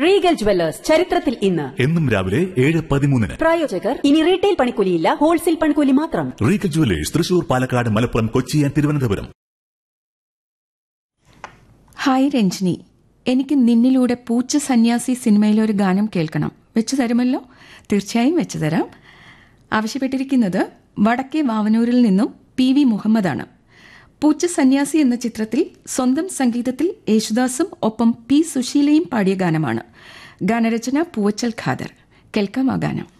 Regal jewellers ചരിത്രത്തിൽ ഇന്ന് എന്നും രാവിലെ ഏഴ് പതിമൂന്നിന് പ്രായോജകർ ഇനി റീറ്റെയിൽ പണിക്കൂലിയില്ല ഹോൾസെയിൽ പണിക്കൂലി മാത്രം Regal Jewellers Thrissur Palakkad Malappuram Kochi and Thiruvananthapuram hi Ranjini എനിക്ക് നിന്നിലൂടെ പൂച്ച സന്യാസി സിനിമയിലെ ഒരു ഗാനം കേൾക്കണം വെച്ചു തരുമല്ലോ തീർച്ചയായും വെച്ചു തരാം ആവശ്യപ്പെട്ടിരിക്കുന്നത് വടക്കേ വാവനൂരിൽ നിന്നും പി വി മുഹമ്മദാണ് പൂച്ച സന്യാസി എന്ന ചിത്രത്തിൽ സ്വന്തം സംഗീതത്തിൽ യേശുദാസും ഒപ്പം പി സുശീലയും പാടിയ ഗാനമാണ് ഗാനരചന പൂവച്ചൽ ഖാദർ കേൾക്കാം ആ ഗാനം